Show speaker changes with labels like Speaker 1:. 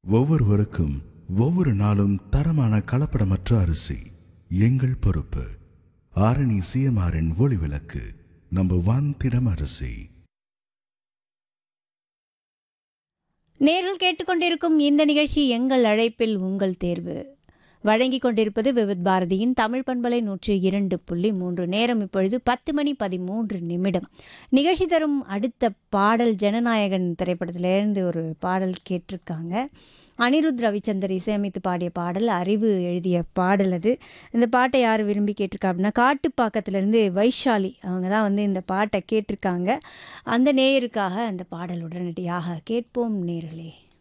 Speaker 1: ஒவ்வொருவருக்கும் ஒவ்வொரு நாளும் தரமான கலப்படமற்ற அரிசி எங்கள் பொறுப்பு ஆரணி சிஎம்ஆரின் ஒளி விளக்கு நம்பர் ஒன் திடம் அரிசி
Speaker 2: நேரில் கேட்டுக்கொண்டிருக்கும் இந்த நிகழ்ச்சி எங்கள் அழைப்பில் உங்கள் தேர்வு வழங்கிக் கொண்டிருப்பது விவித் பாரதியின் தமிழ் பண்பலை நூற்றி இரண்டு புள்ளி மூன்று நேரம் இப்பொழுது பத்து மணி பதிமூன்று நிமிடம் நிகழ்ச்சி தரும் அடுத்த பாடல் ஜனநாயகன் திரைப்படத்திலேருந்து ஒரு பாடல் கேட்டிருக்காங்க அனிருத் ரவிச்சந்தர் இசையமைத்து பாடிய பாடல் அறிவு எழுதிய பாடல் அது இந்த பாட்டை யார் விரும்பி கேட்டிருக்கா அப்படின்னா காட்டுப்பாக்கத்துலேருந்து வைஷாலி அவங்க தான் வந்து இந்த பாட்டை கேட்டிருக்காங்க அந்த நேயருக்காக அந்த பாடல் உடனடியாக கேட்போம் நேர்களே